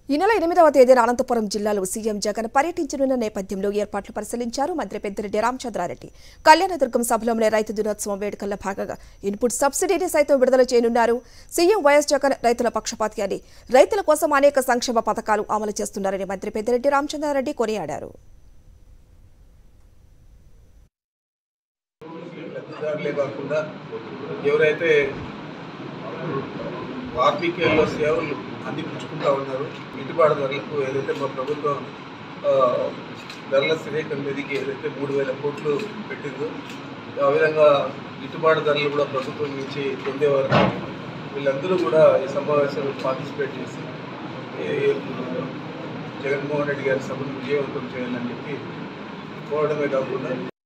ఈ నెల ఎనిమిదవ తేదీన అనంతపురం జిల్లాలో సీఎం జగన్ పర్యటించనున్న నేపథ్యంలో ఏర్పాట్లు పరిశీలించారు మంత్రి పెద్దిరెడ్డి రామచంద్రారెడ్డి కళ్యాణదుర్గం సభలోనే రైతు దినోత్సవం వేడుకల్లో భాగంగా ఇన్పుట్ సబ్సిడీని సైతం విడుదల చేయనున్నారు సీఎం వైఎస్ జగన్ రైతుల పక్షపాతి అని రైతుల కోసం అనేక సంక్షేమ పథకాలు అమలు చేస్తున్నారని మంత్రి పెద్దిరెడ్డి రామచంద్రారెడ్డి కొనియాడారు లబ్ధిదారులే కాకుండా ఎవరైతే ఆర్బీకేలో సేవలు అందిపుచ్చుకుంటా ఉన్నారు గిట్టుబాటు ధరలకు ఏదైతే మా ప్రభుత్వం ఆ, ధరల స్థిరీకరణ నిధికి ఏదైతే మూడు వేల కోట్లు పెట్టిందో ఆ విధంగా గిట్టుబాటు ధరలు కూడా ప్రభుత్వం నుంచి పొందే వరకు వీళ్ళందరూ కూడా ఈ సమావేశంలో పార్టిసిపేట్ చేసి ఈ జగన్మోహన్ రెడ్డి గారి సభను విజయవంతం చేయాలని చెప్పి కోరడమే కాకుండా